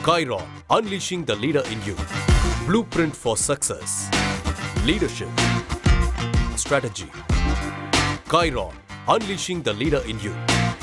Chiron, unleashing the leader in you. Blueprint for success. Leadership. Strategy. Chiron, unleashing the leader in you.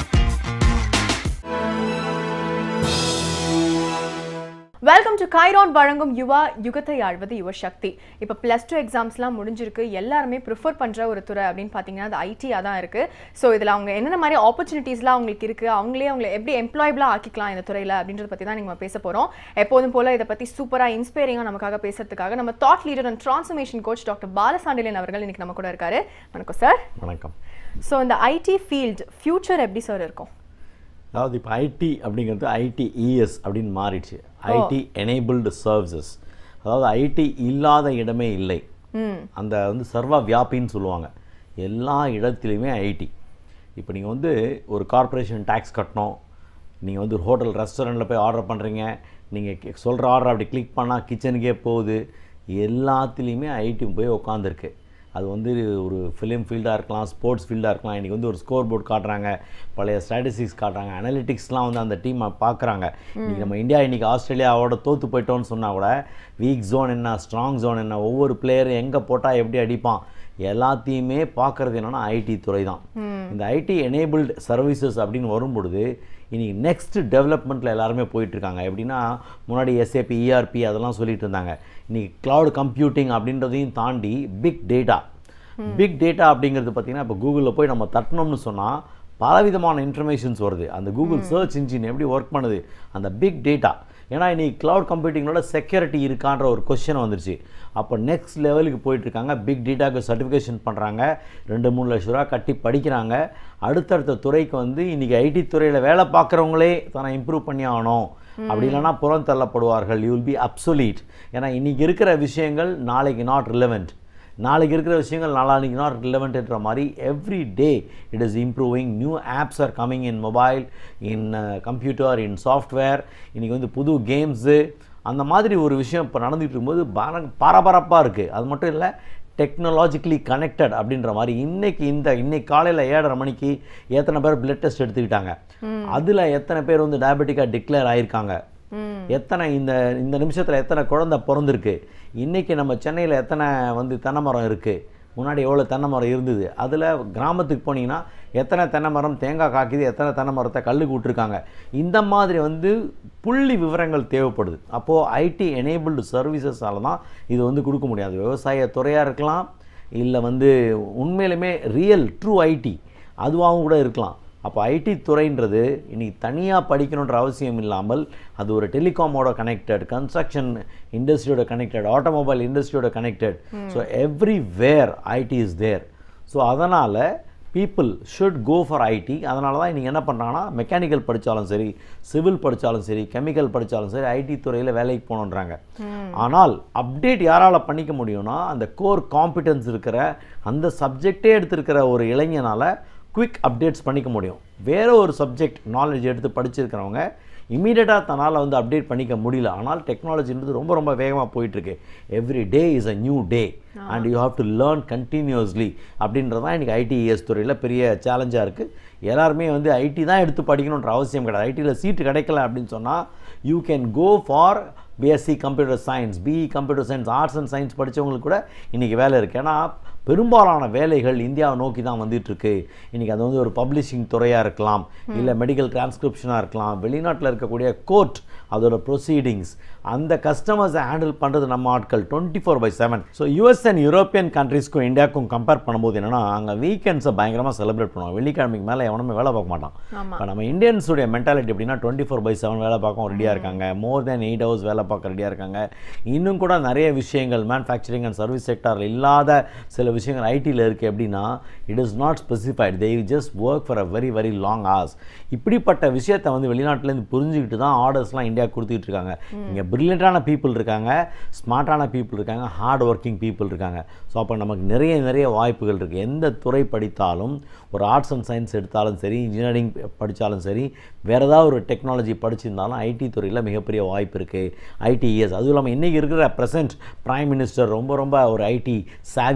Welcome to Chiron வழங்கும் யுவா யுகத்தை ஆழ்வது யுவ சக்தி இப்போ plus two எக்ஸாம்ஸ்லாம் முடிஞ்சிருக்கு எல்லாருமே ப்ரிஃபர் பண்ணுற ஒரு துறை அப்படின்னு பார்த்தீங்கன்னா அது ஐடியாக தான் இருக்குது ஸோ இதில் அவங்க என்னென்ன மாதிரி ஆப்பர்ச்சுனிட்டிஸ்லாம் அவங்களுக்கு இருக்குது அவங்களே அவங்களை எப்படி எம்ப்ளாயபிளாக ஆக்கிக்கலாம் இந்த துறையில் அப்படின்றத பற்றி தான் நம்ம பேச போகிறோம் எப்போதும் போல் இதை பற்றி சூப்பராக இன்ஸ்பைரிங்காக நமக்காக பேசுறதுக்காக நம்ம thought leader and transformation coach doctor Balasandilan அவர்கள் இன்னைக்கு நம்ம கூட இருக்காரு வணக்கம் சார் வணக்கம் ஸோ இந்த ஐடி ஃபீல்ட் ஃபியூச்சர் எப்படி சார் இருக்கும் அதாவது இப்போ ஐடி அப்படிங்கிறது ஐடிஇஎஸ் அப்படின்னு மாறிடுச்சு ஐடி எனேபிள்டு சர்வீசஸ் அதாவது ஐடி இல்லாத இடமே இல்லை அந்த வந்து சர்வ வியாபின்னு சொல்லுவாங்க எல்லா இடத்துலையுமே ஐடி இப்போ நீங்கள் வந்து ஒரு கார்ப்பரேஷன் டேக்ஸ் கட்டணும் நீங்கள் வந்து ஒரு ஹோட்டல் ரெஸ்டாரண்ட்டில் போய் ஆர்டர் பண்ணுறீங்க நீங்கள் சொல்கிற ஆர்டர் அப்படி கிளிக் பண்ணால் கிச்சனுக்கே போகுது எல்லாத்துலேயுமே ஐடி போய் உட்காந்துருக்கு அது வந்து ஒரு ஃபிலிம் ஃபீல்டாக இருக்கலாம் ஸ்போர்ட்ஸ் ஃபீல்டாக இருக்கலாம் இன்றைக்கி வந்து ஒரு ஸ்கோர் போர்ட் காட்டுறாங்க பழைய ஸ்டாட்டிஸ்டிக்ஸ் காட்டுறாங்க அனலிட்டிக்ஸ்லாம் வந்து அந்த டீமை பார்க்குறாங்க இன்றைக்கி நம்ம இந்தியா இன்றைக்கி ஆஸ்திரேலியாவோட தோற்று போயிட்டோம்னு சொன்னால் கூட வீக் ஜோன் என்ன ஸ்ட்ராங் ஜோன் என்ன ஒவ்வொரு பிளேயரும் எங்கே போட்டால் எப்படி அடிப்பான் எல்லாத்தையுமே பார்க்குறது என்னென்னா ஐடி துறை தான் இந்த ஐடி எனேபிள்டு சர்வீசஸ் அப்படின்னு வரும்பொழுது இன்னைக்கு நெக்ஸ்ட் டெவலப்மெண்ட்டில் எல்லாருமே போயிட்டுருக்காங்க எப்படின்னா முன்னாடி எஸ்ஏபி இஆர்பி அதெல்லாம் சொல்லிட்டு இருந்தாங்க இன்னைக்கு cloud கம்ப்யூட்டிங் அப்படின்றதையும் தாண்டி பிக் டேட்டா பிக் டேட்டா அப்படிங்கிறது பார்த்தீங்கன்னா இப்போ கூகுளில் போய் நம்ம தட்டினோம்னு சொன்னால் பலவிதமான இன்ஃபர்மேஷன்ஸ் வருது அந்த கூகுள் சர்ச் இன்ஜின் எப்படி ஒர்க் பண்ணுது அந்த பிக் டேட்டா ஏன்னா இன்னைக்கு cloud கம்ப்யூட்டிங்கோட செக்யூரிட்டி இருக்கான்ற ஒரு கொஸ்டின் வந்துருச்சு அப்போ நெக்ஸ்ட் லெவலுக்கு போயிட்டுருக்காங்க பிக் டேட்டாக்கு சர்டிஃபிகேஷன் பண்ணுறாங்க ரெண்டு மூணு லட்ச ரூபா கட்டி படிக்கிறாங்க அடுத்தடுத்த துறைக்கு வந்து இன்றைக்கி ஐடி துறையில் வேலை பார்க்குறவங்களே தன்னை இம்ப்ரூவ் பண்ணி ஆகணும் அப்படி இல்லைன்னா புறம் தள்ளப்படுவார்கள் யூ வில் பி அப்சொலீட் ஏன்னா இன்றைக்கி இருக்கிற விஷயங்கள் நாளைக்கு நாட் ரிலவெண்ட் நாளைக்கு இருக்கிற விஷயங்கள் நாளானிக்கு நாட் ரிலவெண்ட்ன்ற மாதிரி every day it is improving new apps are coming in mobile in computer in software இன்றைக்கி வந்து புது கேம்ஸு அந்த மாதிரி ஒரு விஷயம் இப்போ நடந்துகிட்டு இருக்கும்போது பர பரபரப்பாக இருக்குது அது மட்டும் இல்லை டெக்னாலஜிக்கலி கனெக்டட் அப்படின்ற மாதிரி இன்னைக்கு இந்த இன்னைக்கு காலையில் ஏழரை மணிக்கு எத்தனை பேர் பிளட் டெஸ்ட் எடுத்துக்கிட்டாங்க அதில் எத்தனை பேர் வந்து டயபெட்டிக்காக டிக்ளேர் ஆயிருக்காங்க எத்தனை இந்த இந்த நிமிஷத்தில் எத்தனை குழந்தை பிறந்திருக்கு இன்றைக்கி நம்ம சென்னையில் எத்தனை வந்து தென்னை மரம் இருக்குது முன்னாடி எவ்வளோ தென்னை மரம் இருந்தது அதில் கிராமத்துக்கு போனீங்கன்னா எத்தனை தென்னை மரம் தேங்காய் காய்க்குது எத்தனை தென்னை மரத்தை கல்லுக்கு விட்டுருக்காங்க இந்த மாதிரி வந்து புள்ளி விவரங்கள் தேவைப்படுது அப்போது ஐடி எனேபிள்டு சர்வீசஸால தான் இது வந்து கொடுக்க முடியாது விவசாய துறையாக இருக்கலாம் இல்லை வந்து உண்மையிலுமே ரியல் ட்ரூ ஐடி அதுவாகவும் கூட இருக்கலாம் அப்போ ஐடி துறைன்றது இன்னைக்கு தனியாக படிக்கணுன்ற அவசியம் இல்லாமல் அது ஒரு டெலிகாமோட கனெக்டட் கன்ஸ்ட்ரக்ஷன் இண்டஸ்ட்ரியோட கனெக்டட் ஆட்டோமொபைல் இண்டஸ்ட்ரியோட connected so everywhere IT is there so அதனால் people should go for IT அதனால தான் இன்றைக்கி என்ன பண்ணுறாங்கன்னா மெக்கானிக்கல் படித்தாலும் சரி சிவில் படித்தாலும் சரி கெமிக்கல் படித்தாலும் சரி ஐடி துறையில் வேலைக்கு போகணுன்றாங்க ஆனால் அப்டேட் யாரால் பண்ணிக்க முடியும்னா அந்த கோர் காம்பிடன்ஸ் இருக்கிற அந்த சப்ஜெக்டே எடுத்திருக்கிற ஒரு இளைஞனால் குவிக் அப்டேட்ஸ் பண்ணிக்க முடியும் வேற ஒரு சப்ஜெக்ட் நாலேஜ் எடுத்து படிச்சிருக்கிறவங்க இமீடியட்டாக தன்னால் வந்து அப்டேட் பண்ணிக்க முடியல ஆனால் டெக்னாலஜின்றது ரொம்ப ரொம்ப வேகமாக போயிட்டுருக்கு every day is a new day and you have to learn continuously அப்படின்றது தான் இன்றைக்கி ஐடிஎஸ் துறையில் பெரிய சேலஞ்சாக இருக்குது எல்லாருமே வந்து ஐடி தான் எடுத்து படிக்கணுன்ற அவசியம் கிடையாது ஐடியில் சீட்டு கிடைக்கல அப்படின்னு சொன்னால் you can go for BSc computer science BE computer science arts and science படித்தவங்களுக்கு கூட இன்றைக்கி வேலை இருக்குது ஏன்னா பெரும்பாலான வேலைகள் இந்தியாவை நோக்கி தான் வந்துட்டுருக்கு இன்றைக்கி அது வந்து ஒரு பப்ளிஷிங் துறையாக இருக்கலாம் இல்லை மெடிக்கல் டிரான்ஸ்கிரிப்ஷனாக இருக்கலாம் வெளிநாட்டில் இருக்கக்கூடிய கோர்ட் அதோட ப்ரொசீடிங்ஸ் அந்த கஸ்டமர்ஸை ஹேண்டில் பண்ணுறது நம்ம ஆட்கள் twenty four by seven so US and European கண்ட்ரீஸ்க்கும் இந்தியாவுக்கும் கம்பேர் பண்ணும்போது என்னென்னா அங்கே வீக்கெண்ட்ஸை பயங்கரமாக செலிப்ரேட் பண்ணுவாங்க வெள்ளிக்கிழமைக்கு மேலே எவனுமே வேலை பார்க்க மாட்டான் இப்போ நம்ம இந்தியன்ஸுடைய மென்டாலிட்டி எப்படின்னா டுவெண்ட்டி ஃபோர் பை செவன் வேலை பார்க்க ரெடியாக இருக்காங்க மோர் தென் எயிட் ஹவர்ஸ் வேலை பார்க்க ரெடியாக இருக்காங்க இன்னும் கூட நிறைய விஷயங்கள் மேனுஃபேக்சரிங் அண்ட் சர்வீஸ் செக்டாரில் இல்லாத சில விஷயங்கள் ஐடியில் இருக்குது எப்படின்னா it is not specified they just work for a very very long hours இப்படிப்பட்ட விஷயத்தை வந்து வெளிநாட்டிலேருந்து புரிஞ்சுக்கிட்டு தான் ஆர்டர்ஸ்லாம் இந்தியா கொடுத்துக்கிட்டு இருக்காங்க இங்கே பிரில்லியண்ட்டான பீப்புள் இருக்காங்க ஸ்மார்ட்டான பீப்புள் இருக்காங்க ஹார்ட் ஒர்க்கிங் பீப்புள் இருக்காங்க ஸோ அப்போ நமக்கு நிறைய நிறைய வாய்ப்புகள் இருக்குது எந்த துறை படித்தாலும் ஒரு ஆர்ட்ஸ் அண்ட் சயின்ஸ் எடுத்தாலும் சரி இன்ஜினியரிங் படித்தாலும் சரி வேறு ஏதாவது ஒரு டெக்னாலஜி படிச்சிருந்தாலும் ஐடி துறையில் மிகப்பெரிய வாய்ப்பு இருக்குது ஐடிஎஸ் அதுவும் இல்லாமல் இன்றைக்கி இருக்கிற ப்ரெசென்ட் பிரைம் மினிஸ்டர் ரொம்ப ரொம்ப ஒரு ஐடி சாவியாக இருக்கார்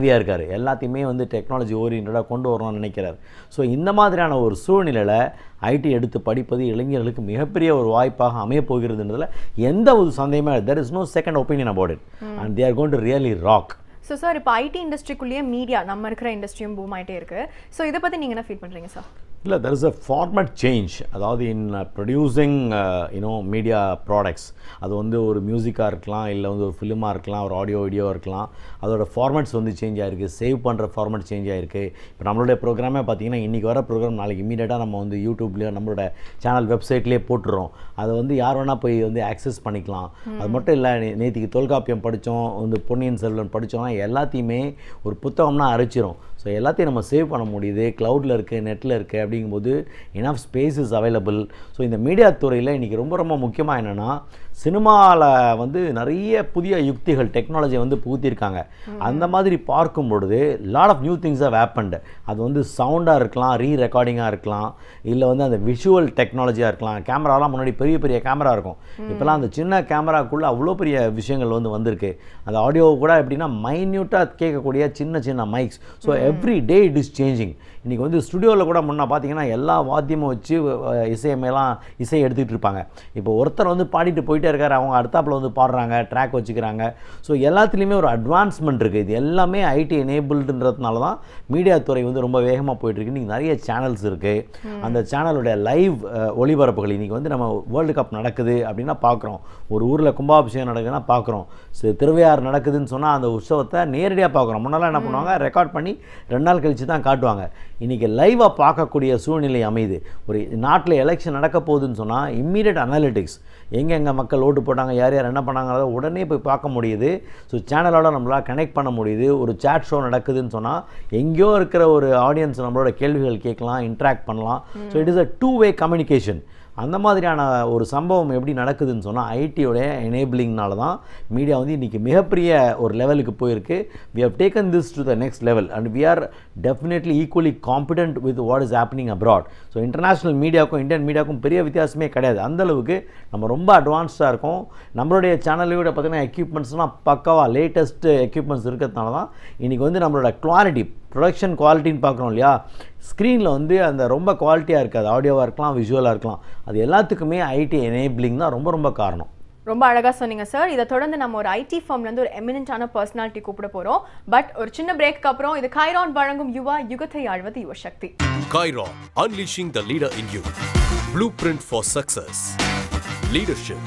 எல்லாத்தையுமே வந்து டெக்னாலஜி ஓரியன்டாக கொண்டு வரணும்னு நினைக்கிறார் ஸோ இந்த மாதிரியான ஒரு சூழ்நிலையில் ஐடி எடுத்து படிப்பது இளைஞர்களுக்கு மிகப்பெரிய ஒரு வாய்ப்பாக அமையப் போகிறதுன்றதுல எந்த ஒரு சந்தேகமே there is no second opinion about it and they are gonna really rock so sir இப்போ ஐடி இண்டஸ்ட்ரிக்குள்ளேயே மீடியா நம்ம இருக்கிற இண்டஸ்ட்ரியும் பூம் ஆயிட்டே இருக்கு ஸோ இதை பற்றி நீங்கள் என்ன ஃபீல் பண்ணுறீங்க சார் இல்லை there is a format change அதாவது in producing you know media products அது வந்து ஒரு மியூசிக்காக இருக்கலாம் இல்லை வந்து ஒரு ஃபிலிமாக இருக்கலாம் ஒரு ஆடியோ வீடியோ இருக்கலாம் அதோட ஃபார்மேட்ஸ் வந்து சேஞ்ச் ஆயிருக்கு சேவ் பண்ணுற ஃபார்மேட் சேஞ்ச் ஆயிருக்கு இப்போ நம்மளுடைய ப்ரோக்ராமே பார்த்தீங்கன்னா இன்றைக்கி வர ப்ரோக்ராம் நாளைக்கு இமீடியட்டாக நம்ம வந்து யூடியூப்லேயோ நம்மளோட சேனல் வெப்சைட்லேயே போட்டுறோம் அதை வந்து யார் வேணால் போய் வந்து ஆக்சஸ் பண்ணிக்கலாம் அது மட்டும் இல்லை நேற்றுக்கு தொல்காப்பியம் படித்தோம் வந்து பொன்னியின் செல்வன் படித்தோம்னா எல்லாத்தையுமே ஒரு புத்தகம்னா அரைச்சிரும் ஸோ எல்லாத்தையும் நம்ம சேவ் பண்ண முடியுது க்ளவுடில் இருக்குது நெட்டில் இருக்குது அப்படிங்கும்போது enough space is available so இந்த மீடியா துறையில் இன்றைக்கி ரொம்ப ரொம்ப முக்கியமாக என்னென்னா சினிமாவில் வந்து நிறைய புதிய யுக்திகள் டெக்னாலஜியை வந்து புகுத்தியிருக்காங்க அந்த மாதிரி பார்க்கும் பொழுது lot of new things of happened அது வந்து சவுண்டாக இருக்கலாம் ரீ ரெக்கார்டிங்காக இருக்கலாம் இல்லை வந்து அந்த விஷுவல் டெக்னாலஜியாக இருக்கலாம் கேமராலாம் முன்னாடி பெரிய பெரிய கேமரா இருக்கும் இப்போலாம் அந்த சின்ன கேமராக்குள்ளே அவ்வளோ பெரிய விஷயங்கள் வந்து வந்திருக்கு அந்த ஆடியோ கூட எப்படின்னா மைன்யூட்டாக கேட்கக்கூடிய சின்ன சின்ன mics so every day it is changing இன்றைக்கி வந்து ஸ்டுடியோவில் கூட முன்னே பார்த்தீங்கன்னா எல்லா வாத்தியமும் வச்சு அஹ், இசையமையெல்லாம் இசை எடுத்துக்கிட்டு இருப்பாங்க இப்போ ஒருத்தர் வந்து பாடிட்டு போயிட்டே இருக்காரு அவங்க அடுத்தாப்புல வந்து பாடுறாங்க ட்ராக் வச்சுக்கிறாங்க ஸோ எல்லாத்துலேயுமே ஒரு அட்வான்ஸ்மெண்ட் இருக்குது இது எல்லாமே ஐடி எனேபிள்டுன்றதுனால தான் மீடியா துறை வந்து ரொம்ப வேகமாக போயிட்டுருக்கு இன்றைக்கி நிறைய சேனல்ஸ் இருக்குது அந்த சேனலுடைய லைவ் ஒளிபரப்புகள் இன்றைக்கி வந்து நம்ம வேர்ல்டு கப் நடக்குது அப்படின்னா பார்க்குறோம் ஒரு ஊரில் கும்பாபிஷேகம் நடக்குதுன்னா பார்க்குறோம் சி- திருவையாறு நடக்குதுன்னு சொன்னால் அந்த உற்சவத்தை நேரடியாக பார்க்குறோம் முன்னெல்லாம் என்ன பண்ணுவாங்க ரெக்கார்ட் பண்ணி ரெண்டு நாள் கழிச்சு தான் காட்டுவாங்க இன்றைக்கி லைவாக பார்க்கக்கூடிய சூழ்நிலை அமையுது ஒரு நாட்டில் எலெக்ஷன் நடக்க போகுதுன்னு சொன்னால் இம்மீடியட் அனாலிட்டிக்ஸ் எங்கெங்கே மக்கள் ஓட்டு போட்டாங்க யார் யார் என்ன பண்ணாங்கிறத உடனே போய் பார்க்க முடியுது ஸோ சேனலோட நம்மளால் கனெக்ட் பண்ண முடியுது ஒரு சேட் ஷோ நடக்குதுன்னு சொன்னால் எங்கேயோ இருக்கிற ஒரு ஆடியன்ஸ் நம்மளோட கேள்விகள் கேட்கலாம் இன்ட்ராக்ட் பண்ணலாம் so it is a two way communication அந்த மாதிரியான ஒரு சம்பவம் எப்படி நடக்குதுன்னு சொன்னால் ஐடியோடைய எனேபிளிங்னால தான் மீடியா வந்து இன்றைக்கி மிகப்பெரிய ஒரு லெவலுக்கு போயிருக்கு we have taken this to the next level and we are definitely equally competent with what is happening abroad so international மீடியாவுக்கும் இந்தியன் மீடியாவுக்கும் பெரிய வித்தியாசமே கிடையாது அந்த அளவுக்கு நம்ம ரொம்ப அட்வான்ஸ்டாக இருக்கோம் நம்மளுடைய சேனலையோட பார்த்தீங்கன்னா எக்யூப்மெண்ட்ஸ்லாம் பக்காவாக லேட்டஸ்ட் எக்யூப்மெண்ட்ஸ் இருக்கிறதுனால தான் இன்றைக்கி வந்து நம்மளோட குவாலிட்டி ப்ரொடக்ஷன் குவாலிட்டின்னு பார்க்குறோம் இல்லையா ஸ்க்ரீனில் வந்து அந்த ரொம்ப குவாலிட்டியாக இருக்காது ஆடியோவாக இருக்கலாம் விஷுவலாக இருக்கலாம் அது எல்லாத்துக்குமே ஐடி எனேபிளிங் தான் ரொம்ப ரொம்ப காரணம் ரொம்ப அழகா சொன்னீங்க சார் இதை தொடர்ந்து நம்ம ஒரு ஐடி ஃபார்ம்லேருந்து ஒரு எமினண்டான பர்சனாலிட்டி கூப்பிட போறோம் பட் ஒரு சின்ன பிரேக்கு அப்புறம் இது கைரான் வழங்கும் யுவா யுகத்தை ஆழ்வது யுவ சக்தி Chiron, unleashing the leader in you. Blueprint for success. Leadership.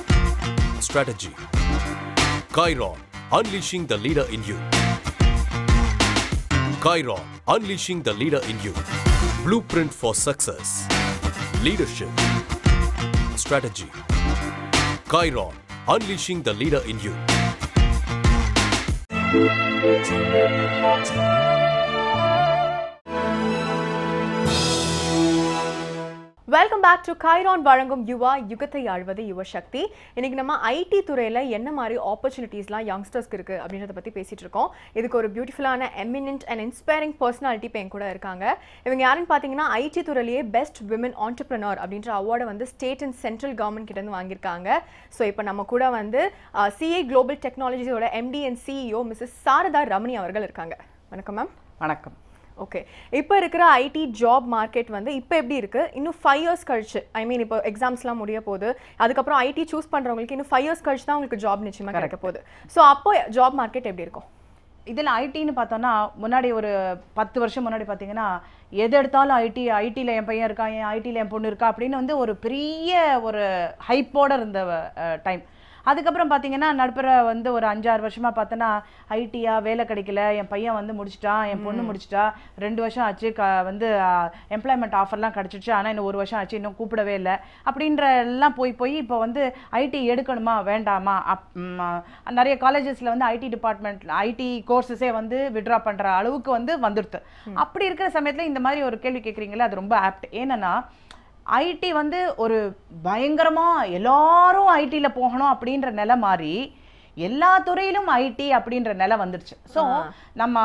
Strategy. Chiron, unleashing the leader in you. Chiron, unleashing the leader in you. Blueprint for success. Leadership. Strategy. Chiron, unleashing the leader in you. Welcome back to Chiron வழங்கும் யுவா யுகத்தை ஆழ்வது யுவ சக்தி இன்னைக்கு நம்ம ID துறையில என்ன மாதிரி ஆப்பர்ச்சுனிட்டிஸ்லாம் யங்ஸ்டர்ஸ்க்கு இருக்கு அப்படின்றத பத்தி பேசிட்டு இருக்கோம் இதுக்கு ஒரு பியூட்டிஃபுல்லான எமினன்ட் அண்ட் இன்ஸ்பைரிங் பர்சனாலிட்டி இப்போ என் கூட இருக்காங்க இவங்க யாருன்னு பார்த்தீங்கன்னா ஐடி துறையிலேயே பெஸ்ட் விமன் ஆண்டர்பிரனர் அப்படின்ற அவார்டை வந்து ஸ்டேட் அண்ட் சென்ட்ரல் கவர்மெண்ட் கிட்ட இருந்து வாங்கியிருக்காங்க ஸோ இப்போ நம்ம கூட வந்து சிஏ குளோபல் டெக்னாலஜியோட MD and CEO Mrs Sharada Ramani அவர்கள் இருக்காங்க வணக்கம் மேம் வணக்கம் ஓகே இப்போ இருக்கிற ஐடி ஜாப் மார்க்கெட் வந்து இப்போ எப்படி இருக்கு இன்னும் ஃபைவ் இயர்ஸ் கழிச்சு ஐ மீன் இப்போ எக்ஸாம்ஸ்லாம் முடிய போகுது அதுக்கப்புறம் ஐடி சூஸ் பண்றவங்களுக்கு இன்னும் ஃபைவ் இயர்ஸ் கழிச்சு தான் உங்களுக்கு ஜாப் நிச்சயமா கிடைக்க போகுது ஸோ அப்போ ஜாப் மார்க்கெட் எப்படி இருக்கும் இதில் ஐடின்னு பார்த்தோன்னா முன்னாடி ஒரு பத்து வருஷம் முன்னாடி பார்த்தீங்கன்னா எது எடுத்தாலும் ஐடி ஐடியில் என் பையன் இருக்கான் என் ஐடியில் என் பொண்ணு இருக்கா அப்படின்னு வந்து ஒரு பெரிய ஒரு ஹைப்போட இருந்த டைம் அதுக்கப்புறம் பார்த்தீங்கன்னா நடுப்புற வந்து ஒரு அஞ்சாறு வருஷமா பார்த்தோன்னா ஐடியா வேலை கிடைக்கல என் பையன் வந்து முடிச்சிட்டான் என் பொண்ணு முடிச்சிட்டா ரெண்டு வருஷம் ஆச்சு க வந்து எம்ப்ளாய்மெண்ட் ஆஃபர்லாம் கிடச்சிச்சு ஆனால் இன்னும் ஒரு வருஷம் ஆச்சு இன்னும் கூப்பிடவே இல்லை அப்படின்ற எல்லாம் போய் போய் இப்போ வந்து ஐடி எடுக்கணுமா வேண்டாமா அப் ம், ஆ, நிறைய காலேஜஸில் வந்து ஐடி டிபார்ட்மெண்ட் ஐடி கோர்சஸே வந்து விட்ரா பண்ணுற அளவுக்கு வந்து வந்துடுது அப்படி இருக்கிற சமயத்தில் இந்த மாதிரி ஒரு கேள்வி கேட்குறீங்களே அது ரொம்ப ஆப்ட் ஏன்னா ஐடி வந்து ஒரு பயங்கரமா எல்லாரும் ஐடில போகணும் அப்படின்ற நிலை மாறி எல்லா துறையிலும் ஐடி அப்படின்ற நிலை வந்துருச்சு ஸோ நம்ம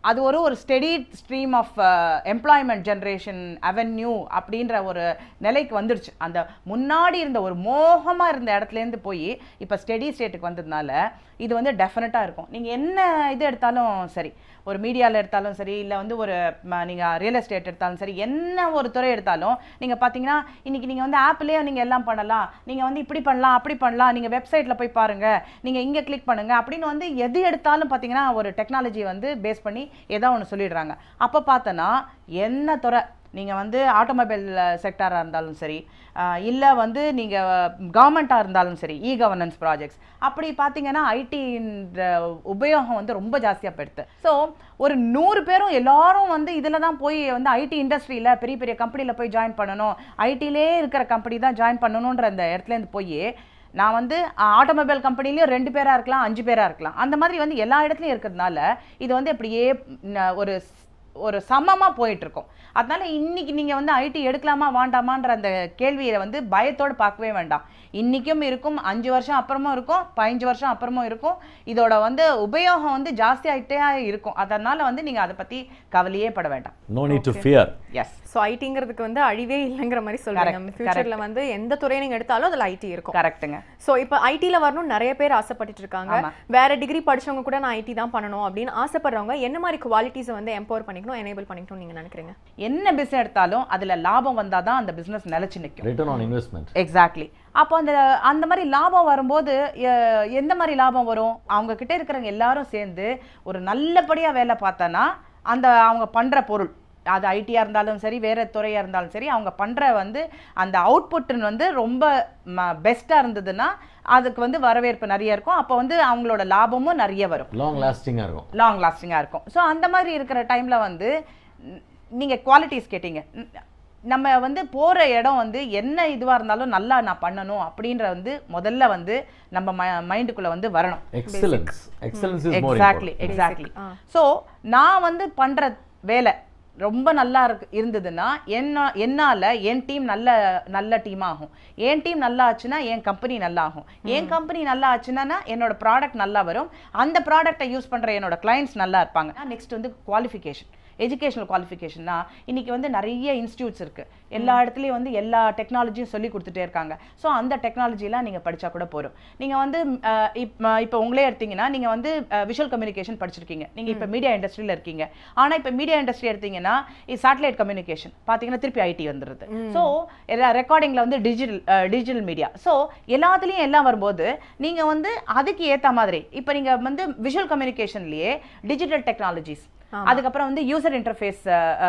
அது ஒரு ஒரு steady stream of employment generation avenue அப்படின்ற ஒரு நிலைக்கு வந்துருச்சு அந்த முன்னாடி இருந்த ஒரு மோகமாக இருந்த இடத்துலேருந்து போய் இப்போ ஸ்டெடி ஸ்டேட்டுக்கு வந்ததுனால இது வந்து டெஃபினட்டாக இருக்கும் நீங்கள் என்ன இது எடுத்தாலும் சரி ஒரு மீடியாவில் எடுத்தாலும் சரி இல்லை வந்து ஒரு நீங்கள் ரியல் எஸ்டேட் எடுத்தாலும் சரி என்ன ஒரு துறை எடுத்தாலும் நீங்கள் பார்த்தீங்கன்னா இன்றைக்கி நீங்கள் வந்து ஆப்லேயே நீங்கள் எல்லாம் பண்ணலாம் நீங்கள் வந்து இப்படி பண்ணலாம் அப்படி பண்ணலாம் நீங்கள் வெப்சைட்டில் போய் பாருங்கள் நீங்கள் இங்கே கிளிக் பண்ணுங்கள் அப்படின்னு வந்து எது எடுத்தாலும் பார்த்தீங்கன்னா ஒரு டெக்னாலஜி வந்து பேஸ் பண்ணி ஏதோ ஒன்று சொல்லிடுறாங்க அப்போ பார்த்தோன்னா என்ன துறை நீங்கள் வந்து ஆட்டோமொபைல் செக்டாராக இருந்தாலும் சரி இல்லை வந்து நீங்கள் கவர்மெண்ட்டாக இருந்தாலும் சரி இ கவர்னன்ஸ் ப்ராஜெக்ட்ஸ் அப்படி பார்த்தீங்கன்னா ஐடின்ற உபயோகம் வந்து ரொம்ப ஜாஸ்தியாக போயிடுது ஸோ ஒரு நூறு பேரும் எல்லாரும் வந்து இதில் தான் போய் வந்து ஐடி இண்டஸ்ட்ரியில் பெரிய பெரிய கம்பெனியில் போய் ஜாயின் பண்ணணும் ஐடிலே இருக்கிற கம்பெனி தான் ஜாயின் பண்ணணுன்ற அந்த இடத்துலேருந்து போய் நான் வந்து ஆட்டோமொபைல் கம்பெனிலையும் ரெண்டு பேராக இருக்கலாம் அஞ்சு பேராக இருக்கலாம் அந்த மாதிரி வந்து எல்லா இடத்துலையும் இருக்கிறதுனால இது வந்து அப்படியே ந- ஒரு ஒரு சமமாக போயிட்டு இருக்கும் அதனால இன்னைக்கு நீங்கள் வந்து ஐடி எடுக்கலாமா வேண்டாமான்ற அந்த கேள்வியை வந்து பயத்தோடு பார்க்கவே வேண்டாம் இன்றைக்கும் இருக்கும் அஞ்சு வருஷம் அப்புறமும் இருக்கும் பதினஞ்சு வருஷம் அப்புறமும் இருக்கும் இதோட வந்து உபயோகம் வந்து ஜாஸ்தியாகிட்டே இருக்கும் அதனால வந்து நீங்கள் அதை பற்றி கவலையே பட வேண்டாம் no need to fear yes so ஐடிங்கிறதுக்கு வந்து அழிவே இல்லைங்கிற மாதிரி சொல்றீங்க Correct, ஃபியூச்சர்ல வந்து எந்த துறையை நீங்க எடுத்தாலும் அதுல ஐடி இருக்கும் கரெக்ட்டுங்க ஸோ இப்போ ஐடியில் வரணும் நிறைய பேர் ஆசைப்பட்டுட்டு இருக்காங்க ஆமா. வேற டிகிரி படிச்சவங்க கூட நான் ஐடி தான் பண்ணணும் அப்படின்னு ஆசைப்படுறவங்க என்ன மாதிரி குவாலிட்டிஸை வந்து எம்பவர் பண்ணிக்கணும் எனேபிள் பண்ணிக்கணும் நீங்க நினைக்கிறீங்க என்ன பிஸ்னஸ் எடுத்தாலும் அதில் லாபம் வந்தால் தான் அந்த பிஸ்னஸ் நிலச்சி நிற்கும் ரிட்டர்ன் ஆன் இன்வெஸ்ட்மெண்ட் எக்ஸாக்ட்லி அப்போ அந்த அந்த மாதிரி லாபம் வரும்போது எ- எந்த மாதிரி லாபம் வரும் அவங்க கிட்ட இருக்கிறவங்க எல்லாரும் சேர்ந்து ஒரு நல்லபடியா வேலை பார்த்தோன்னா அந்த அவங்க பண்ற பொருள் அது ஐடியாக இருந்தாலும் சரி வேற துறையாக இருந்தாலும் சரி அவங்க பண்ற வந்து அந்த அவுட்புட்னு வந்து ரொம்ப பெஸ்ட்டாக இருந்ததுன்னா அதுக்கு வந்து வரவேற்பு நிறைய இருக்கும் அப்போ வந்து அவங்களோட லாபமும் நிறைய வரும் லாங் லாஸ்டிங்காக இருக்கும் லாங் லாஸ்டிங்காக இருக்கும் ஸோ அந்த மாதிரி இருக்கிற டைமில் வந்து நீங்கள் குவாலிட்டிஸ் கேட்டீங்க ந- நம்ம வந்து போகிற இடம் வந்து என்ன இதுவாக இருந்தாலும் நல்லா நான் பண்ணணும் அப்படின்ற வந்து முதல்ல வந்து நம்ம ம மைண்டுக்குள்ளே வந்து வரணும் excellence excellence is more exactly exactly so நான் வந்து பண்ணுற வேலை ரொம்ப நல்லா இருக்கு இருந்ததுன்னா என்ன என்னால் என் டீம் நல்ல நல்ல டீம் ஆகும் என் டீம் நல்லா ஆச்சுன்னா என் கம்பெனி நல்லா ஆகும் என் கம்பெனி நல்லா ஆச்சுன்னா என்னோட ப்ராடக்ட் நல்லா வரும் அந்த ப்ராடக்ட்டை யூஸ் பண்ணுற என்னோட கிளைண்ட்ஸ் நல்லா இருப்பாங்க நெக்ஸ்ட் வந்து குவாலிஃபிகேஷன் எஜுகேஷனல் குவாலிஃபிகேஷன்னா இன்னைக்கு வந்து நிறைய இன்ஸ்டியூட்ஸ் இருக்கு எல்லா இடத்துலையும் வந்து எல்லா டெக்னாலஜியும் சொல்லி கொடுத்துட்டே இருக்காங்க ஸோ அந்த டெக்னாலஜிலாம் நீங்கள் படிச்சா கூட போதும் நீங்கள் வந்து அஹ், இப்ப இப்போ உங்களே எடுத்தீங்கன்னா நீங்கள் வந்து விஷுவல் கம்யூனிகேஷன் படிச்சிருக்கீங்க நீங்கள் இப்போ மீடியா இண்டஸ்ட்ரியில் இருக்கீங்க ஆனால் இப்போ மீடியா இண்டஸ்ட்ரி எடுத்தீங்கன்னா இது சேட்டலைட் கம்யூனிகேஷன் பார்த்தீங்கன்னா திருப்பி ஐடி வந்துடுது ஸோ ரெக்கார்டிங்கில் வந்து டிஜிட்டல் டிஜிட்டல் மீடியா ஸோ எல்லாத்துலேயும் எல்லாம் வரும்போது நீங்கள் வந்து அதுக்கு ஏற்ற மாதிரி இப்போ நீங்கள் வந்து விஷுவல் கம்யூனிகேஷன்லேயே டிஜிட்டல் டெக்னாலஜிஸ் அதுக்கப்புறம் வந்து யூசர் இன்டர்ஃபேஸ்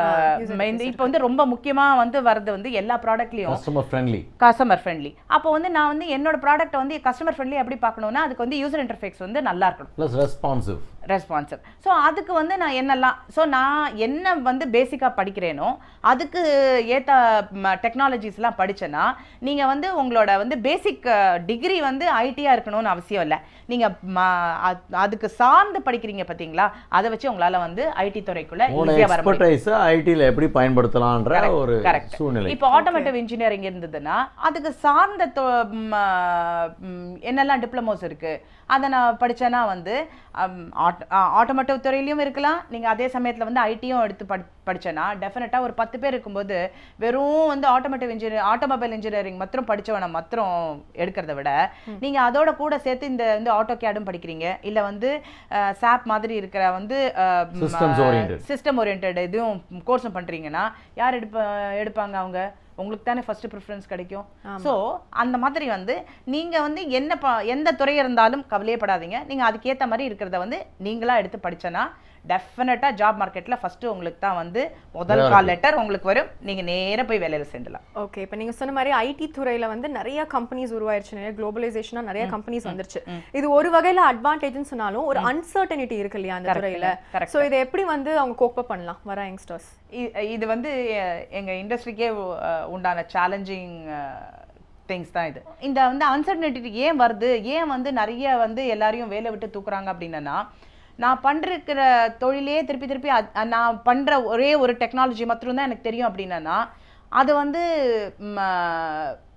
இப்போ வந்து ரொம்ப முக்கியமா வந்து வரது வந்து எல்லா ப்ராடக்ட்லயும் கஸ்டமர் ஃப்ரெண்ட்லி கஸ்டமர் ஃப்ரெண்ட்லி அப்போ வந்து நான் வந்து என்னோட ப்ராடக்ட் வந்து கஸ்டமர் ஃப்ரெண்ட்லி எப்படி பார்க்கணும்னா அதுக்கு வந்து யூசர் இன்டர்ஃபேஸ் வந்து நல்லா இருக்கணும் ப்ளஸ் ரெஸ்பான்சிவ் ரெஸ்பான்சிவ் ஸோ அதுக்கு வந்து நான் என்னெல்லாம் ஸோ நான் என்ன வந்து பேசிக்காக படிக்கிறேனோ அதுக்கு ஏற்ற டெக்னாலஜிஸ்லாம் படிச்சேன்னா நீங்கள் வந்து உங்களோட வந்து பேசிக் டிகிரி வந்து ஐடியாக இருக்கணும்னு அவசியம் இல்லை நீங்கள் அதுக்கு சார்ந்து படிக்கிறீங்க பார்த்தீங்களா அதை வச்சு உங்களால் வந்து ஐடி துறைக்குள்ள உங்களோட ஈஸியாக வர முடியும் எக்ஸ்பர்டைஸை ஐடியில் எப்படி பயன்படுத்தலான்ற ஒரு கரெக்ட் சூழ்நிலை இப்போ ஆட்டோமேட்டிவ் இன்ஜினியரிங் இருந்ததுன்னா அதுக்கு சார்ந்த தொ- ம், ஆ, ம், என்னெல்லாம் டிப்ளமோஸ் இருக்கு அதை நான் படிச்சேன்னா வந்து ஆட்டோமேட்டிவ் துறையிலையும் இருக்கலாம் நீங்க அதே சமயத்துல வந்து ஐடியும் எடுத்து படி படிச்சேன்னா டெஃபினட்டா ஒரு பத்து பேர் இருக்கும்போது வெறும் வந்து ஆட்டோமேட்டிவ் இன்ஜினியர் ஆட்டோமொபைல் இன்ஜினியரிங் மாத்திரம் படிச்சவனை மாத்திரம் எடுக்கிறத விட நீங்க அதோட கூட சேர்த்து இந்த வந்து ஆட்டோ கேடும் படிக்கிறீங்க இல்ல வந்து சாப் மாதிரி இருக்கிற வந்து Systems oriented. சிஸ்டம் ஓரியன்ட் இதுவும் கோர்ஸும் பண்றீங்கன்னா யார் எடுப்ப எடுப்பாங்க அவங்க உங்களுக்கு தானே ஃபர்ஸ்ட் ப்ரிஃபரன்ஸ் கிடைக்கும் ஸோ அந்த மாதிரி வந்து நீங்க வந்து என்ன ப- எந்த துறை இருந்தாலும் கவலையே படாதீங்க நீங்க அதுக்கேத்த மாதிரி இருக்கிறத வந்து நீங்களா எடுத்து படிச்சனா டெஃபினட்டா ஜாப் மார்க்கெட்ல ஃபர்ஸ்ட் உங்களுக்கு தான் வந்து முதல் கால் லெட்டர் உங்களுக்கு வரும் நீங்க நேரா போய் வேலையில சேர்ந்துலாம் ஓகே இப்போ நீங்க சொன்ன மாதிரி ஐடி துறையில வந்து நிறைய கம்பெனிஸ் உருவாயிருச்சு நிறைய குளோபலைசேஷனா நிறைய கம்பெனிஸ் வந்துருச்சு இது ஒரு வகையில அட்வான்டேஜ்னு சொன்னாலும் ஒரு அன்சர்டனிட்டி இருக்கு இல்லையா அந்த துறையில correct. சோ இதை எப்படி வந்து அவங்க கோப்ப பண்ணலாம் வர யங்ஸ்டர்ஸ் இ- இது வந்து அஹ், எங்க இண்டஸ்ட்ரிக்கே உண்டான சேலஞ்சிங் திங்ஸ் தான் இது இந்த வந்து அன்சர்டனிட்டி ஏன் வருது ஏன் வந்து நிறைய வந்து எல்லாரையும் வேலை விட்டு தூக்குறாங்க அப்படின்னா நான் பண்ணிருக்கிற தொழிலே திருப்பி திருப்பி அத்- நான் பண்ற ஒரே ஒரு டெக்னாலஜி மட்டும் தான் எனக்கு தெரியும் அப்படின்னா அது வந்து ம், அஹ்,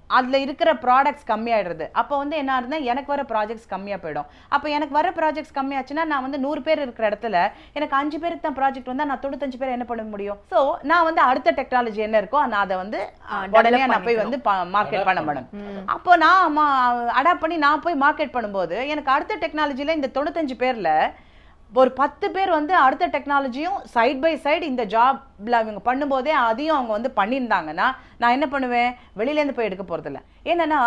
அதுல இருக்கிற ப்ராடக்ட்ஸ் கம்மியாயிடுறது அப்போ வந்து என்ன ஆகுதுன்னா எனக்கு வர ப்ராஜெக்ட்ஸ் கம்மியா போயிடும் அப்போ எனக்கு வர ப்ராஜெக்ட்ஸ் கம்மியாச்சுன்னா நான் வந்து நூறு பேர் இருக்கிற இடத்துல எனக்கு அஞ்சு பேருக்கு தான் ப்ராஜெக்ட் வந்தா நான் தொண்ணூத்தஞ்சு பேர் என்ன பண்ண முடியும் ஸோ நான் வந்து அடுத்த டெக்னாலஜி என்ன இருக்கோ நான் அதை வந்து உடனே நான் போய் வந்து மார்க்கெட் பண்ண பண்ணணும் அப்போ நான் அடாப்ட் பண்ணி நான் போய் மார்க்கெட் பண்ணும்போது எனக்கு அடுத்த டெக்னாலஜில இந்த தொண்ணூத்தஞ்சு பேர்ல ஒரு பத்து பேர் வந்து அடுத்த டெக்னாலஜியும் சைட் பை சைடு இந்த ஜாப்ல அவங்க பண்ணும்போதே அதையும் அவங்க வந்து பண்ணியிருந்தாங்கன்னா நான் என்ன பண்ணுவேன் வெளியிலேருந்து போய் எடுக்க போகிறதில்ல என்னன்னா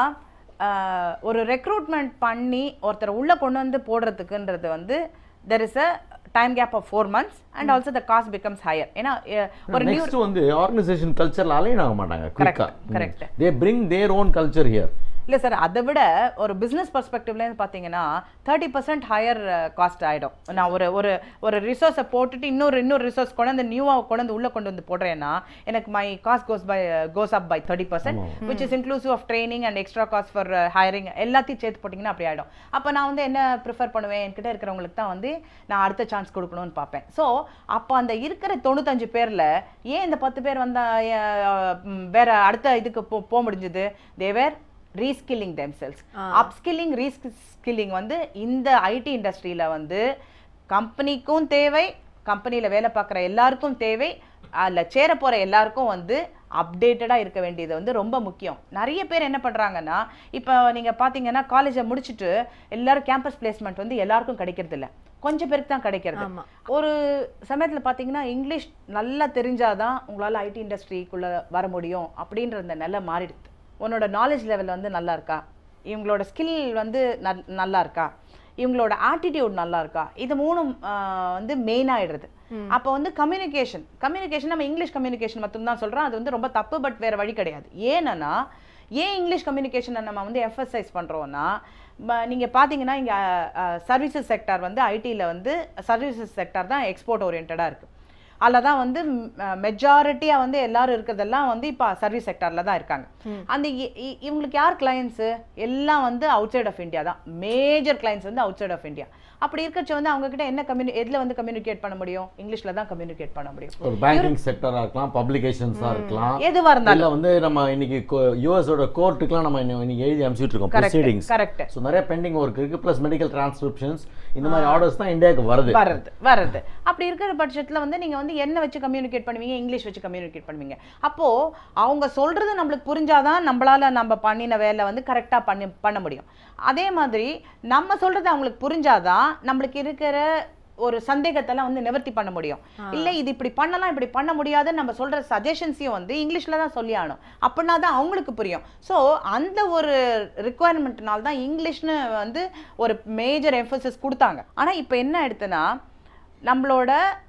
ஆஹ், ஒரு ரெக்ரூட்மெண்ட் பண்ணி ஒருத்தரை உள்ள கொண்டு வந்து போடுறதுக்குன்றது வந்து there is a time gap of four months and also the cost becomes higher ஏன்னா அஹ், ஒரு நியூ நெக்ஸ்ட் வந்து ஆர்கனைசேஷன் கல்ச்சர்ல அலைன் ஆக மாட்டாங்க குயிக்கா correct. They bring their own culture here இல்லை சார் அதை விட ஒரு பிஸ்னஸ் பர்ஸ்பெக்டிவ்லேருந்து பார்த்தீங்கன்னா தேர்ட்டி பர்சன்ட் ஹையர் காஸ்ட் ஆகிடும் நான் ஒரு ஒரு ஒரு ரிசோர்ஸை போட்டுட்டு இன்னொரு இன்னொரு ரிசோர்ஸ் கொண்டு வந்து நியூவாக கொண்டு வந்து உள்ளே கொண்டு வந்து போடுறேன்னா எனக்கு my cost goes by goes up by thirty percent which is inclusive of training and extra cost for hiring எல்லாத்தையும் சேர்த்து போட்டிங்கன்னா அப்படி ஆகிடும் அப்போ நான் வந்து என்ன ப்ரிஃபர் பண்ணுவேன் என்கிட்ட இருக்கிறவங்களுக்கு தான் வந்து நான் அடுத்த சான்ஸ் கொடுக்கணும்னு பார்ப்பேன் ஸோ அப்போ அந்த இருக்கிற தொண்ணூத்தஞ்சு பேரில் ஏன் இந்த பத்து பேர் வந்தா அஹ், ம், வேற அடுத்த இதுக்கு போ போக முடிஞ்சது they're reskilling themselves upskilling reskilling வந்து இந்த ஐடி இண்டஸ்ட்ரியில் வந்து கம்பெனிக்கும் தேவை கம்பெனியில் வேலை பார்க்குற எல்லாருக்கும் தேவை அதில் சேர போகிற எல்லாருக்கும் வந்து அப்டேட்டடாக இருக்க வேண்டியது வந்து ரொம்ப முக்கியம் நிறைய பேர் என்ன பண்ணுறாங்கன்னா இப்போ நீங்கள் பார்த்தீங்கன்னா காலேஜை முடிச்சுட்டு எல்லாரும் கேம்பஸ் பிளேஸ்மெண்ட் வந்து எல்லாருக்கும் கிடைக்கிறது இல்ல கொஞ்சம் பேருக்கு தான் கிடைக்கிறது ஆமா. ஒரு சமயத்தில் பார்த்தீங்கன்னா இங்கிலீஷ் நல்லா தெரிஞ்சாதான் உங்களால் ஐடி இண்டஸ்ட்ரிக்குள்ளே வர முடியும் அப்படின்ற அந்த நிலை மாறிடுது உன்னோட நாலேஜ் லெவல் வந்து நல்லா இருக்கா இவங்களோட ஸ்கில் வந்து நல்- நல்லா இருக்கா இவங்களோட ஆட்டிடியூட் நல்லா இருக்கா இது மூணும் ஆஹ், வந்து மெயின் ஆயிடுறது அப்போ வந்து கம்யூனிகேஷன் கம்யூனிகேஷன் நம்ம இங்கிலீஷ் கம்யூனிகேஷன் மட்டும்தான் சொல்றோம் அது வந்து ரொம்ப தப்பு பட் வேற வழி கிடையாது ஏன்னா ஏன் இங்கிலீஷ் கம்யூனிகேஷனை நம்ம வந்து எஃபசைஸ் பண்றோம்னா ம- நீங்க பாத்தீங்கன்னா இங்க சர்வீசஸ் செக்டார் வந்து ஐடியில் வந்து சர்வீசஸ் செக்டார் தான் எக்ஸ்போர்ட் ஓரியன்டாக இருக்கு அதில் தான் வந்து மெஜாரிட்டியாக வந்து எல்லாரும் இருக்கிறதெல்லாம் வந்து இப்போ சர்வீஸ் செக்டாரில் தான் இருக்காங்க அந்த இ- இ- இவங்களுக்கு யார் கிளையன்ஸு எல்லாம் வந்து அவுட் சைட் ஆஃப் இந்தியா தான் மேஜர் கிளையன்ஸ் வந்து அவுட் சைட் ஆஃப் இந்தியா அப்படி இருக்கச்ச வந்து அவங்க கிட்ட என்ன கம்யூனி எதில் வந்து கம்யூனிகேட் பண்ண முடியும் இங்கிலீஷில் தான் கம்யூனிகேட் பண்ண முடியும் ஒரு பேங்கிங் செக்டரா இருக்கலாம் பப்ளிகேஷன்ஸா இருக்கலாம் எதுவாக இருந்தாலும் இல்ல வந்து நம்ம இன்னைக்கு யூஎஸோட கோர்ட்டுக்குலாம் நம்ம இன்னி- இன்னைக்கு எழுதி அனுப்பிச்சிட்டு இருக்கோம் Correct, ப்ரொசீடிங்ஸ் correct. ஸோ நிறைய பெண்டிங் ஒர்க் இருக்கு ப்ளஸ் மெடிக்கல் டிரான்ஸ்கிரிப்ஷன்ஸ் இந்த மாதிரி ஆர்டர்ஸ் தான் இந்தியாவுக்கு வருது வருது வருது அப்படி இருக்கிற பட்சத்துல வந்து நீங்க வந்து என்ன வச்சு கம்யூனிகேட் பண்ணுவீங்க இங்கிலீஷ் வச்சு கம்யூனிகேட் பண்ணுவீங்க அப்போ அவங்க சொல்றது நம்மளுக்கு புரிஞ்சாதான் நம்மளால நம்ம பண்ணின வேலை வந்து கரெக்டா பண்ணி பண்ண முடியும் அதே மாதிரி நம்ம சொல்றது அவங்களுக்கு புரிஞ்சாதான் நம்மளுக்கு இருக்கிற ஒரு சந்தேகத்தெல்லாம் வந்து நிவர்த்தி பண்ண முடியும் இல்ல இது இப்படி பண்ணலாம் இப்படி பண்ண முடியாதுன்னு நம்ம சொல்ற சஜஷன்ஸையும் வந்து இங்கிலீஷ்ல தான் சொல்லி ஆகணும் அப்படின்னா தான் அவங்களுக்கு புரியும் ஸோ அந்த ஒரு ரிக்குவயர்மெண்ட்னால தான் இங்கிலீஷ்னு வந்து ஒரு மேஜர் எம்பசிஸ் கொடுத்தாங்க ஆனா இப்போ என்ன ஆயிடுத்துன்னா நம்மளோட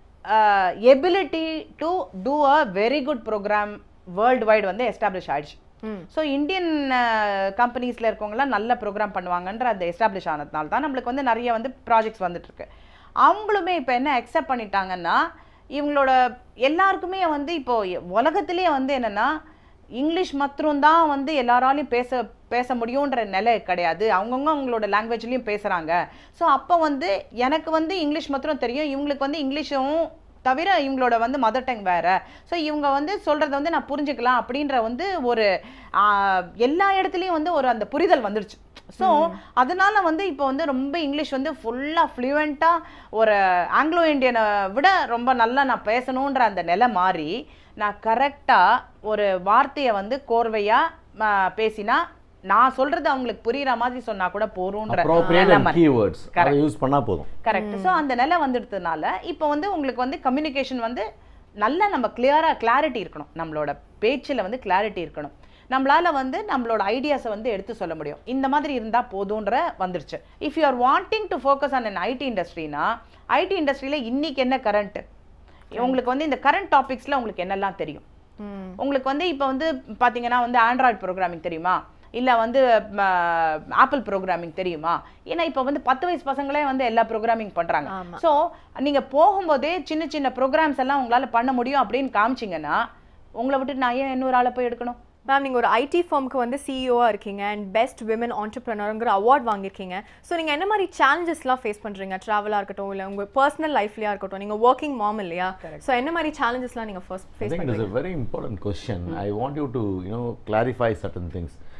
ability to do a very good program worldwide வந்து எஸ்டாப்ளிஷ் ஆயிடுச்சு ஸோ இந்தியன் கம்பெனிஸில் இருக்கவங்கலாம் நல்ல ப்ரோக்ராம் பண்ணுவாங்கன்ற அந்த எஸ்டாப்ளிஷ் ஆனதுனால தான் நம்மளுக்கு வந்து நிறைய வந்து ப்ராஜெக்ட்ஸ் வந்துட்டு இருக்கு அவங்களுமே இப்போ என்ன அக்செப்ட் பண்ணிட்டாங்கன்னா இவங்களோட எல்லாருக்குமே வந்து இப்போ உலகத்திலேயே வந்து என்னன்னா இங்கிலீஷ் மட்டும்தான் வந்து எல்லாராலையும் பேச பேச முடியுன்ற நிலை கிடையாது அவங்கவுங்க அவங்களோட லாங்குவேஜ்லேயும் பேசுகிறாங்க ஸோ அப்போ வந்து எனக்கு வந்து இங்கிலீஷ் மாத்திரம் தெரியும் இவங்களுக்கு வந்து இங்கிலீஷும் தவிர இவங்களோட வந்து மதர் டங் வேற ஸோ இவங்க வந்து சொல்கிறத வந்து நான் புரிஞ்சுக்கலாம் அப்படின்ற வந்து ஒரு ஆஹ், எல்லா இடத்துலையும் வந்து ஒரு அந்த புரிதல் வந்துடுச்சு ஸோ அதனால வந்து இப்போ வந்து ரொம்ப இங்கிலீஷ் வந்து ஃபுல்லாக ஃப்ளூயண்ட்டாக ஒரு ஆங்கிலோ இந்தியனை விட ரொம்ப நல்லா நான் பேசணுன்ற அந்த நிலை மாறி நான் கரெக்டாக ஒரு வார்த்தையை வந்து கோர்வையாக பேசினா நான் சொல்றது அவங்களுக்கு புரியுற மாதிரி சொன்னா கூட போறோன்ற அப்ரோப்ரியேட் நிலைமை. கீவேர்ட்ஸ் அதை Correct. யூஸ் பண்ணா போதும் கரெக்ட் ஸோ அந்த நிலை வந்துடுறதுனால இப்போ வந்து உங்களுக்கு வந்து கம்யூனிகேஷன் வந்து நல்லா நம்ம கிளியராக கிளாரிட்டி இருக்கணும் நம்மளோட பேச்சில் வந்து கிளாரிட்டி இருக்கணும் நம்மளால வந்து நம்மளோட ஐடியாஸை வந்து எடுத்து சொல்ல முடியும் இந்த மாதிரி இருந்தால் போதுன்ற வந்துருச்சு if you are wanting to focus on an IT இண்டஸ்ட்ரினா ஐடி இண்டஸ்ட்ரியில் இன்னைக்கு என்ன கரண்ட் உங்களுக்கு வந்து இந்த கரண்ட் டாபிக்ஸில் உங்களுக்கு என்னெல்லாம் தெரியும் உங்களுக்கு வந்து இப்போ வந்து பார்த்தீங்கன்னா வந்து ஆண்ட்ராய்ட் ப்ரோக்ராமிங் தெரியுமா இல்லை வந்து ஆப்பிள் ப்ரோக்ராமிங் தெரியுமா ஏன்னா இப்போ வந்து பத்து வயசு பசங்களே வந்து எல்லா ப்ரோக்ராமிங் பண்ணுறாங்க ஆமா. ஸோ நீங்கள் போகும்போதே சின்ன சின்ன ப்ரோக்ராம்ஸ் எல்லாம் உங்களால் பண்ண முடியும் அப்படின்னு காமிச்சிங்கன்னா உங்களை விட்டு நான் ஏன் இன்னொரு ஆளை போய் எடுக்கணும் மேம் நீங்கள் ஒரு ஐடி ஃபார்முக்கு வந்து சிஇஓவாக இருக்கீங்க அண்ட் பெஸ்ட் விமன் ஆண்டர்பிரினருங்கிற அவார்ட் வாங்கியிருக்கீங்க ஸோ நீங்கள் என்ன மாதிரி சேலஞ்சஸ்லாம் ஃபேஸ் பண்ணுறீங்க ட்ராவலாக இருக்கட்டும் இல்லை உங்கள் பர்சனல் லைஃப்லையாக இருக்கட்டும் நீங்கள் ஒர்க்கிங் மாம் இல்லையா ஸோ என்ன மாதிரி சேலஞ்சஸ்லாம் நீங்கள் first I face think it is பண்ணுறீங்க a very important question. I want you to, you know, clarify certain things.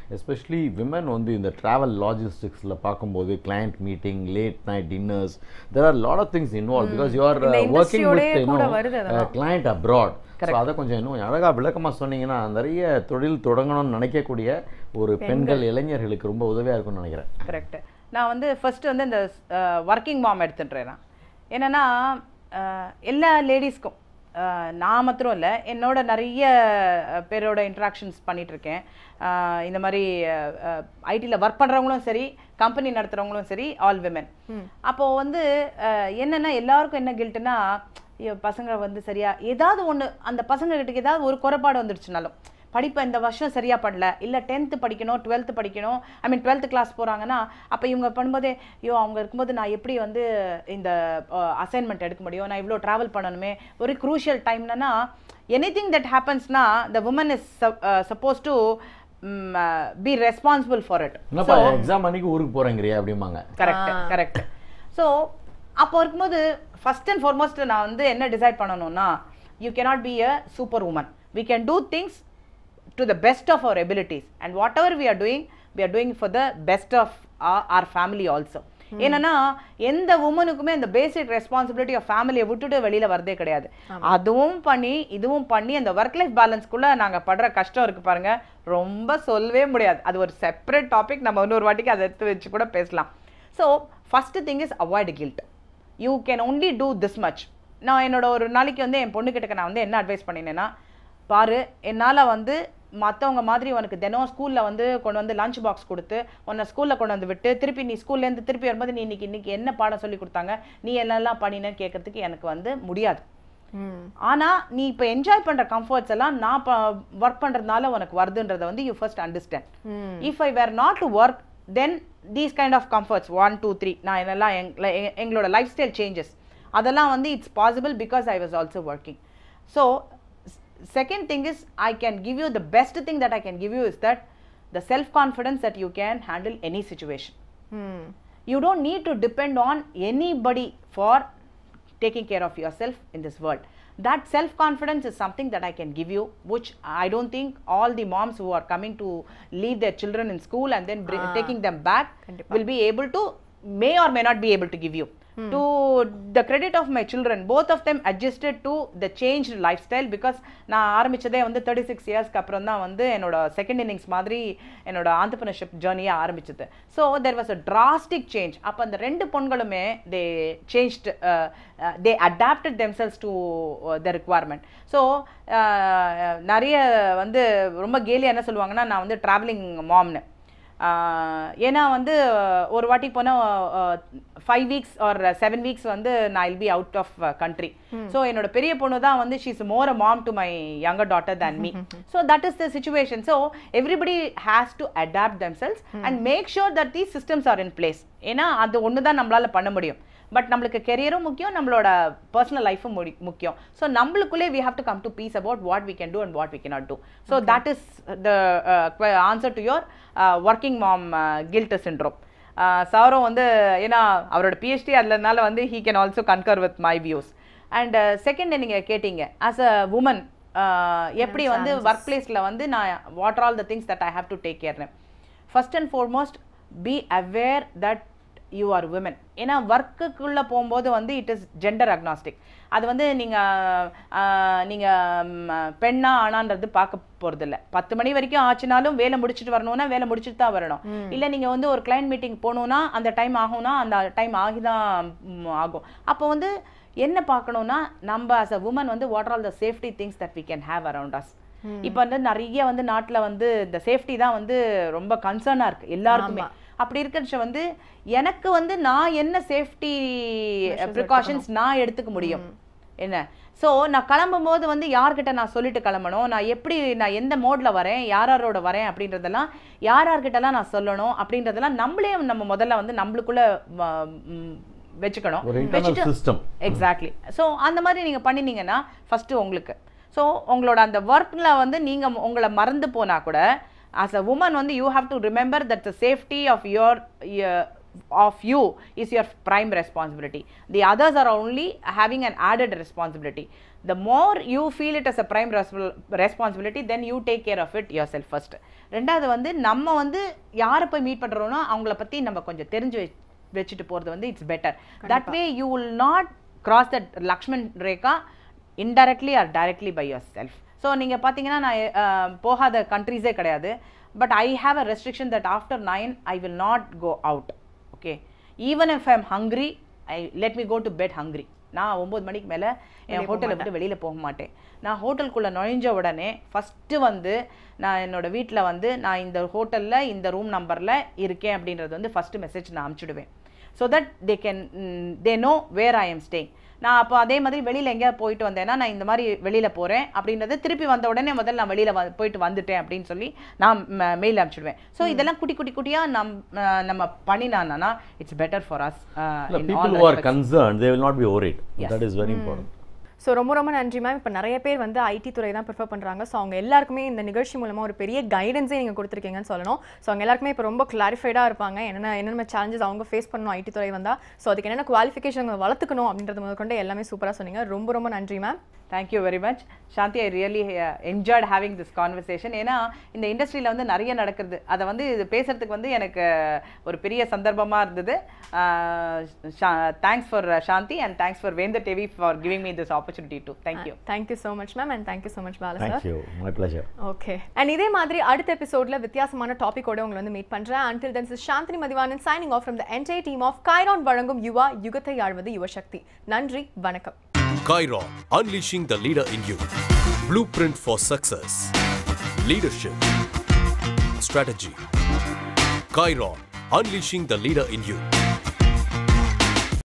Especially women வந்து இந்த ட்ராவல் லாஜிஸ்டிக்ஸில் பார்க்கும்போது client meeting late night dinners there are lot of things involve because you are இந்த working industry-யோடயே with கூட வருது அதெல்லாம். Client abroad so அதை கொஞ்சம் இன்னும் அழகாக விளக்கமாக சொன்னீங்கன்னா நிறைய தொழில் தொடங்கணும்னு நினைக்கக்கூடிய ஒரு பெண்கள் இளைஞர்களுக்கு ரொம்ப உதவியாக இருக்கும்னு நினைக்கிறேன் கரெக்ட் நான் வந்து ஃபர்ஸ்ட் வந்து இந்த ஒர்க்கிங் மாம் எடுத்துட்டுறேன் நான் என்னன்னா அஹ், எல்லா லேடிஸ்க்கும் நான் மாத்திரம் இல்லை என்னோட நிறைய அஹ், பேரோட இன்ட்ராக்ஷன்ஸ் பண்ணிகிட்ருக்கேன் இந்த மாதிரி ஐடியில் ஒர்க் பண்ணுறவங்களும் சரி கம்பெனி நடத்துகிறவங்களும் சரி ஆல் விமன் அப்போது வந்து அஹ், என்னன்னா எல்லாருக்கும் என்ன கில்ட்டுனா பசங்க வந்து சரியா ஏதாவது ஒன்று அந்த பசங்க கிட்ட ஏதாவது ஒரு குறைபாடு வந்துடுச்சுனாலும் படிப்பை இந்த வருஷம் சரியாக பண்ணல இல்லை டென்த்து படிக்கணும் டுவெல்த்து படிக்கணும் ஐ மீன் டுவெல்த்து கிளாஸ் போகிறாங்கன்னா அப்போ இவங்க பண்ணும்போதே ஐயோ அவங்க இருக்கும்போது நான் எப்படி வந்து இந்த அசைன்மெண்ட் எடுக்க முடியும் நான் இவ்வளோ ட்ராவல் பண்ணணுமே ஒரு க்ரூஷியல் டைம்னா எனி திங் தட் ஹேப்பன்ஸ்னா the woman is suppose to be responsible for it என்னப்பா எக்ஸாம் அன்னைக்கு ஊருக்கு போகிறேங்கிறியா அப்படிம்பாங்க கரெக்ட் கரெக்ட் ஸோ அப்போ இருக்கும்போது ஃபர்ஸ்ட் அண்ட் ஃபார்மோஸ்ட் நான் வந்து என்ன டிசைட் பண்ணணும்னா you cannot be a super woman we can do things to the best of our abilities and whatever we are doing we are doing for the best of our family also ஏன்னா எந்த உமனுக்குமே இந்த பேசிக் responsibility of ஃபேமிலியை விட்டுட்டு வெளியில வரதே கிடையாது அதுவும் பண்ணி இதுவும் பண்ணி அந்த ஒர்க் லைஃப் பேலன்ஸ்க்குள்ள நாங்க படுற கஷ்டம் இருக்கு பாருங்க ரொம்ப சொல்லவே முடியாது அது ஒரு செப்பரேட் டாபிக் நம்ம இன்னொரு வாட்டிக்கு அதை எடுத்து வச்சு கூட பேசலாம் so first thing is avoid guilt you can only do this much நான் என்னோட ஒரு நாளைக்கு வந்து என் பொண்ணுக்கிட்ட நான் வந்து என்ன அட்வைஸ் பண்ணினேன்னா பாரு என்னால் வந்து மற்றவங்க மாதிரி உனக்கு தினம் ஸ்கூலில் வந்து கொண்டு வந்து லஞ்ச் பாக்ஸ் கொடுத்து உன்னை ஸ்கூலில் கொண்டு வந்து விட்டு திருப்பி நீ ஸ்கூல்லேருந்து திருப்பி வரும்போது நீ இன்னைக்கு இன்னைக்கு என்ன பாடம் சொல்லி கொடுத்தாங்க நீ என்னெல்லாம் பண்ணினேன்னு கேட்கறதுக்கு எனக்கு வந்து முடியாது ம் ஆனா நீ இப்போ என்ஜாய் பண்ற கம்ஃபர்ட்ஸ் எல்லாம் நான் ஒர்க் பண்றதுனால உனக்கு வருதுன்றதை வந்து you first understand if I were not to work then these kind of comforts one two three நான் இதெல்லாம் எங்க- எ- எங்களோட லைஃப் ஸ்டைல் சேஞ்சஸ் அதெல்லாம் வந்து it's possible because I was also working so second thing is I can give you the best thing that I can give you is that the self confidence that you can handle any situation hmm you don't need to depend on anybody for taking care of yourself in this world that self confidence is something that i can give you which i don't think all the moms who are coming to leave their children in school and then bring, taking them back கண்டிப்பா. will be able to may or may not be able to give you to the credit of my children both of them adjusted to the changed lifestyle because நான் ஆரம்பிச்சதே வந்து thirty six இயர்ஸ்க்கு அப்புறம் தான் வந்து என்னோட second innings மாதிரி என்னோட entrepreneurship ஜேர்னியை ஆரம்பிச்சது so there was a drastic change அப்போ அந்த ரெண்டு பொண்களுமே they changed they adapted themselves to the requirement so நிறைய வந்து ரொம்ப கேலியாக என்ன சொல்லுவாங்கன்னா நான் வந்து ட்ராவலிங் மாம்னு ஆஹ் ஏன்னா வந்து ஒரு வாட்டி போனால் five weeks or seven weeks வந்து நான் I'll be out of country so என்னோட பெரிய பொண்ணு தான் வந்து she's more a mom to my younger daughter than me so that is the situation so everybody has to adapt themselves and make sure that these systems are in place ஏன்னா அது ஒன்று தான் நம்மளால பண்ண முடியும் பட் நம்மளுக்கு கெரியரும் முக்கியம் நம்மளோட பர்சனல் லைஃபும் முக்கியம் ஸோ நம்மளுக்குள்ளே we have to come to peace about what we can do and what we cannot do so that is the answer to your working mom guilt syndrome சாரும் வந்து ஏன்னா அவரோட பிஹெச்டி அதுலனால வந்து he can also concur with my views and second நீங்கள் கேட்டீங்க as a woman எப்படி வந்து ஒர்க் பிளேஸில் வந்து நான் what all the things that I have to take கேர்னு first and foremost be aware that you are women ஏன்னா ஒர்க்குக்குள்ளே போகும்போது வந்து இட் இஸ் ஜெண்டர் அக்னாஸ்டிக் அது வந்து நீங்கள் நீங்கள் பெண்ணா ஆனான்றது பார்க்க போகிறதில்ல பத்து மணி வரைக்கும் ஆச்சுனாலும் வேலை முடிச்சுட்டு வரணும்னா வேலை முடிச்சுட்டு தான் வரணும் இல்லை நீங்கள் வந்து ஒரு கிளைண்ட் மீட்டிங் போகணுன்னா அந்த டைம் ஆகும்னா அந்த டைம் ஆகி தான் ம், ஆகும் அப்போ வந்து என்ன பார்க்கணும்னா நம்ம as a woman வந்து what all the safety things that we can have around us இப்போ வந்து நிறைய வந்து நாட்டில் வந்து இந்த சேஃப்டி தான் வந்து ரொம்ப கன்சர்னாக இருக்கு எல்லாருக்குமே அப்படி இருக்கிறச்ச வந்து எனக்கு வந்து நான் என்ன சேஃப்டி ப்ரிகாஷன்ஸ் நான் எடுத்துக்க முடியும் என்ன ஸோ நான் கிளம்பும் போது வந்து யார்கிட்ட நான் சொல்லிட்டு கிளம்பணும் நான் எப்படி நான் எந்த மோட்ல வரேன் யார் யாரோட வரேன் அப்படின்றதெல்லாம் யார் யார்கிட்டலாம் நான் சொல்லணும் அப்படின்றதெல்லாம் நம்மளே நம்ம முதல்ல வந்து நம்மளுக்குள்ள வ- ம், வச்சுக்கணும் ஒரு இன்டர்னல் சிஸ்டம் எக்ஸாக்ட்லி ஸோ அந்த மாதிரி நீங்கள் பண்ணினீங்கன்னா ஃபஸ்ட்டு உங்களுக்கு ஸோ உங்களோட அந்த ஒர்க்கில் வந்து நீங்கள் உங்களை மறந்து போனால் கூட ஆஸ் அ உமன் வந்து you have to remember that the safety of your of you is your prime responsibility the others are only having an added responsibility the more you feel it as a prime resp- responsibility then you take care of it yourself first ரெண்டாவது வந்து நம்ம வந்து யாரை போய் meet பண்ணுறோம்னா அவங்கள பற்றி நம்ம கொஞ்சம் தெரிஞ்சு வச் வச்சுட்டு போகிறது வந்து it's better that way you will not cross that Lakshman rekha indirectly or directly by yourself so நீங்கள் பார்த்தீங்கன்னா நான் அஹ், போகாத கண்ட்ரீஸே கிடையாது but I have a restriction that after nine I will not go out okay even if I am hungry I let me go to bed hungry நான் ஒம்பது மணிக்கு மேலே என் ஹோட்டலை விட்டு வெளியில் போக மாட்டேன் நான் ஹோட்டலுக்குள்ளே நுழைஞ்ச உடனே ஃபஸ்ட்டு வந்து நான் என்னோட வீட்டில் வந்து நான் இந்த ஹோட்டலில் இந்த ரூம் நம்பரில் இருக்கேன் அப்படின்றது வந்து ஃபஸ்ட்டு மெசேஜ் நான் அனுப்பிச்சுடுவேன் so that they can they know where I am staying நான் அப்போ அதே மாதிரி வெளியில் எங்கேயாவது போயிட்டு வந்தேன்னா நான் இந்த மாதிரி வெளியில் போகிறேன் அப்படின்றது திருப்பி வந்த உடனே முதல்ல நான் வெளியில் போயிட்டு வந்துட்டேன் அப்படின்னு சொல்லி நான் மெயில் அனுப்பிச்சிடுவேன் ஸோ இதெல்லாம் குட்டி குட்டி குட்டியாக நம் அஹ், நம்ம பண்ணினானா இட்ஸ் பெட்டர் ஃபார் அஸ் இல்ல people who are concerned they will not be worried that is very important so ரொம்ப ரொம்ப நன்றி மேம் இப்போ நிறைய பேர் வந்து ஐடி துறை தான் ப்ரிஃபர் பண்ணுறாங்க ஸோ அவங்க எல்லாருக்குமே இந்த நிகழ்ச்சி மூலமாக ஒரு பெரிய கைடன்ஸே நீங்கள் கொடுத்துருக்கீங்கன்னு சொல்லணும் ஸோ அவங்க எல்லாருக்குமே இப்போ ரொம்ப கிளாரிஃபைடாக இருப்பாங்க என்னென்ன என்னென்ன சேலஞ்சஸ் அவங்க ஃபேஸ் பண்ணணும் ஐடி துறை வந்தால் ஸோ அதுக்கு என்னென்ன குவாலிஃபிகேஷன் வளர்த்துக்கணும் அப்படின்றது முதற்கொண்டு எல்லாமே சூப்பராக சொன்னீங்க ரொம்ப ரொம்ப நன்றி ma'am thank you very much Shanthi I really enjoyed having this conversation ஏன்னா இந்த இண்டஸ்ட்ரியில் வந்து நிறைய நடக்குது அதை வந்து இது பேசுறதுக்கு வந்து எனக்கு ஒரு பெரிய சந்தர்ப்பமாக இருந்தது thanks for Shanthi and thanks for Vendhar TV for giving me this opportunity to thank you thank you so much ma'am and thank you so much Bala sir thank you my pleasure okay அண்ட் இதே மாதிரி அடுத்த எபிசோட்ல வித்தியாசமான டாபிக்கோட உங்களை வந்து மீட் பண்றேன் until then Shanthini Mathivanan signing off from the entire team of Kairan வழங்கும் யுவா யுகத்தை ஆழ்வது யுவசக்தி நன்றி வணக்கம் Chiron, unleashing the leader in you. Blueprint for success. Leadership. Strategy. Chiron, unleashing the leader in you.